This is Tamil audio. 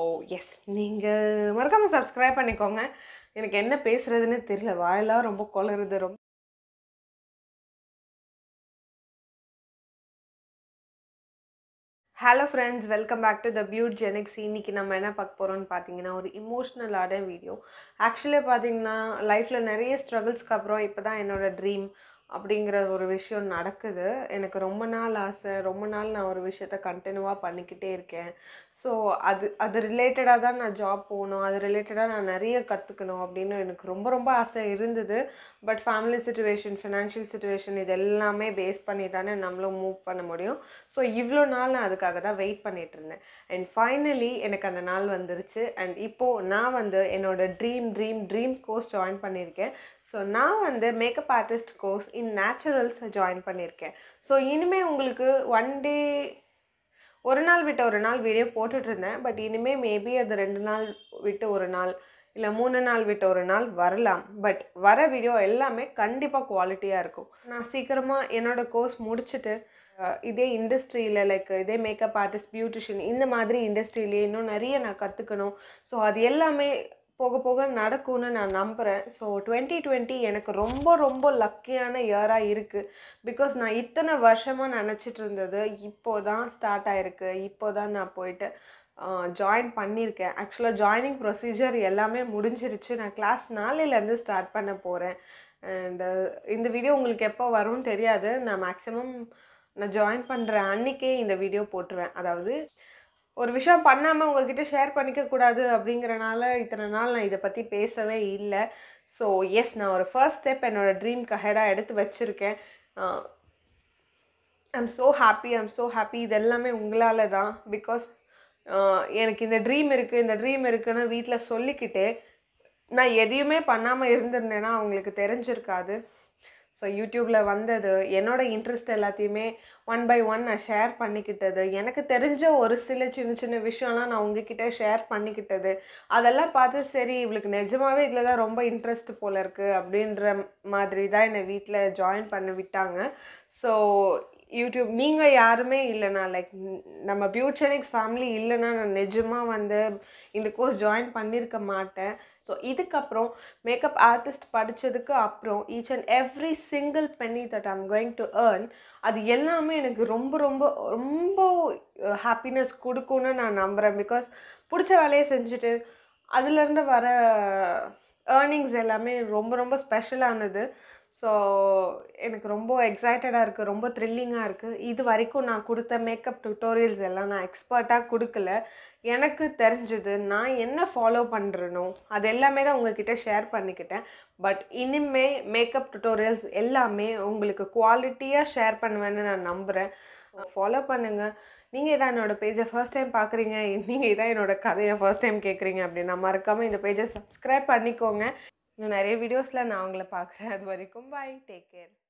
ஓ எஸ் நீங்கள் மறக்காமல் சப்ஸ்கிரைப் பண்ணிக்கோங்க எனக்கு என்ன பேசுறதுன்னு தெரியல வாயெல்லாம் ரொம்ப குளறுது ரொம்ப hello friends welcome back to the பியூட் ஜெனிக்ஸ் இன்னைக்கு நம்ம என்ன பார்க்க போகிறோம்னு பார்த்தீங்கன்னா ஒரு இமோஷ்னலான வீடியோ ஆக்சுவலி பார்த்தீங்கன்னா லைஃப்பில் நிறைய ஸ்ட்ரகிள்ஸ்க்கு அப்புறம் இப்போ தான் என்னோட ட்ரீம் அப்படிங்கிற ஒரு விஷயம் நடக்குது எனக்கு ரொம்ப நாள் ஆசை ரொம்ப நாள் நான் ஒரு விஷயத்த கண்டினியூவாக பண்ணிக்கிட்டே இருக்கேன் ஸோ அது அது ரிலேட்டடாக தான் நான் ஜாப் போகணும் அது ரிலேட்டடாக நான் நிறைய கற்றுக்கணும் அப்படின்னு எனக்கு ரொம்ப ரொம்ப ஆசை இருந்தது but family situation financial situation இது எல்லாமே பேஸ் பண்ணி தானே நம்மளும் மூவ் பண்ண முடியும் ஸோ இவ்வளோ நாள் நான் அதுக்காக தான் வெயிட் பண்ணிட்டு இருந்தேன் அண்ட் ஃபைனலி எனக்கு அந்த நாள் வந்துருச்சு அண்ட் இப்போது நான் வந்து என்னோட dream dream dream course join பண்ணியிருக்கேன் ஸோ நான் வந்து makeup artist course in Naturals join பண்ணியிருக்கேன் ஸோ இனிமேல் உங்களுக்கு ஒன் டே ஒரு நாள் விட்டு ஒரு நாள் வீடியோ போட்டுட்டு இருந்தேன் பட் இனிமேல் மேபி அது ரெண்டு நாள் விட்டு ஒரு நாள் இல்லை மூணு நாள் விட்டு ஒரு நாள் வரலாம் பட் வர வீடியோ எல்லாமே கண்டிப்பாக குவாலிட்டியாக இருக்கும் நான் சீக்கிரமாக என்னோடய கோர்ஸ் முடிச்சுட்டு அஹ், இதே இண்டஸ்ட்ரியில் லைக் இதே மேக்கப் ஆர்டிஸ்ட் பியூட்டிஷியன் இந்த மாதிரி இண்டஸ்ட்ரியிலே இன்னும் நிறைய நான் கற்றுக்கணும் ஸோ அது எல்லாமே போக போக நடக்கும்னு நான் நம்புகிறேன் ஸோ டுவெண்ட்டி டுவெண்ட்டி எனக்கு ரொம்ப ரொம்ப லக்கியான இயராக இருக்குது பிகாஸ் நான் இத்தனை வருஷமாக நினச்சிட்டு இருந்தது இப்போ தான் ஸ்டார்ட் ஆயிருக்கு இப்போ தான் நான் போயிட்டு ஜாயின் பண்ணியிருக்கேன் ஆக்சுவலாக ஜாயினிங் ப்ரொசீஜர் எல்லாமே முடிஞ்சிருச்சு நான் கிளாஸ் நாளையிலேருந்து ஸ்டார்ட் பண்ண போகிறேன் அண்ட் இந்த வீடியோ உங்களுக்கு எப்போ வரும்னு தெரியாது நான் மேக்ஸிமம் நான் ஜாயின் பண்ணுற அன்னைக்கே இந்த வீடியோ போட்டுருவேன் அதாவது ஒரு விஷயம் பண்ணாமல் உங்ககிட்ட ஷேர் பண்ணிக்க கூடாது அப்படிங்கிறனால இத்தனை நாள் நான் இதை பற்றி பேசவே இல்லை ஸோ எஸ் நான் ஒரு ஃபர்ஸ்ட் ஸ்டெப் என்னோடய ட்ரீம்க்கு ஹெடாக எடுத்து வச்சுருக்கேன் I'm so happy I'm so happy இது எல்லாமே உங்களால் தான் பிகாஸ் எனக்கு இந்த ட்ரீம் இருக்குது இந்த ட்ரீம் இருக்குன்னு வீட்டில் சொல்லிக்கிட்டே நான் எதையுமே பண்ணாமல் இருந்திருந்தேன்னா அவங்களுக்கு தெரிஞ்சிருக்காது ஸோ யூடியூப்பில் வந்தது என்னோட இன்ட்ரெஸ்ட் எல்லாத்தையுமே ஒன் பை ஒன் நான் ஷேர் பண்ணிக்கிட்டது எனக்கு தெரிஞ்ச ஒரு சில சின்ன சின்ன விஷயம்லாம் நான் உங்ககிட்ட ஷேர் பண்ணிக்கிட்டது அதெல்லாம் பார்த்து சரி இவளுக்கு நிஜமாவே இதில் தான் ரொம்ப இன்ட்ரெஸ்ட் போல இருக்குது அப்படின்ற மாதிரி தான் என்னை வீட்டில் ஜாயின் பண்ண விட்டாங்க ஸோ யூடியூப் நீங்கள் யாருமே இல்லைனா லைக் நம்ம பியூட்டனிக்ஸ் ஃபேமிலி இல்லைன்னா நான் நிஜமாக வந்து இந்த கோர்ஸ் ஜாயின் பண்ணியிருக்க மாட்டேன் ஸோ இதுக்கப்புறம் மேக்கப் ஆர்டிஸ்ட் படித்ததுக்கு அப்புறம் each and every single penny that I'm going to earn அது எல்லாமே எனக்கு ரொம்ப ரொம்ப ரொம்ப ஹாப்பினஸ் கொடுக்கும்னு நான் நம்புகிறேன் பிகாஸ் பிடிச்ச வேலையை செஞ்சுட்டு அதுலேருந்து வர ஏர்னிங்ஸ் எல்லாமே ரொம்ப ரொம்ப ஸ்பெஷலானது ஸோ எனக்கு ரொம்ப எக்ஸைட்டடாக இருக்குது ரொம்ப த்ரில்லிங்காக இருக்குது இது வரைக்கும் நான் கொடுத்த மேக்கப் டுட்டோரியல்ஸ் எல்லாம் நான் எக்ஸ்பர்ட்டாக கொடுக்கல எனக்கு தெரிஞ்சது நான் என்ன ஃபாலோ பண்ணுறனோ அது எல்லாமே தான் உங்ககிட்ட ஷேர் பண்ணிக்கிட்டேன் பட் இனிமே மேக்கப் டுட்டோரியல்ஸ் எல்லாமே உங்களுக்கு குவாலிட்டியாக ஷேர் பண்ணுவேன்னு நான் நம்புகிறேன் ஃபாலோ பண்ணுங்கள் நீங்கள் இதான் என்னோட பேஜை ஃபர்ஸ்ட் டைம் பார்க்குறீங்க நீங்கள் இதான் என்னோட கதையை ஃபர்ஸ்ட் டைம் கேட்குறீங்க அப்படின்னா மறக்காமல் இந்த பேஜை சப்ஸ்கிரைப் பண்ணிக்கோங்க இன்னும் நிறைய வீடியோஸில் நான் உங்களை பார்க்குறேன் அது வரைக்கும் பாய் டேக் கேர்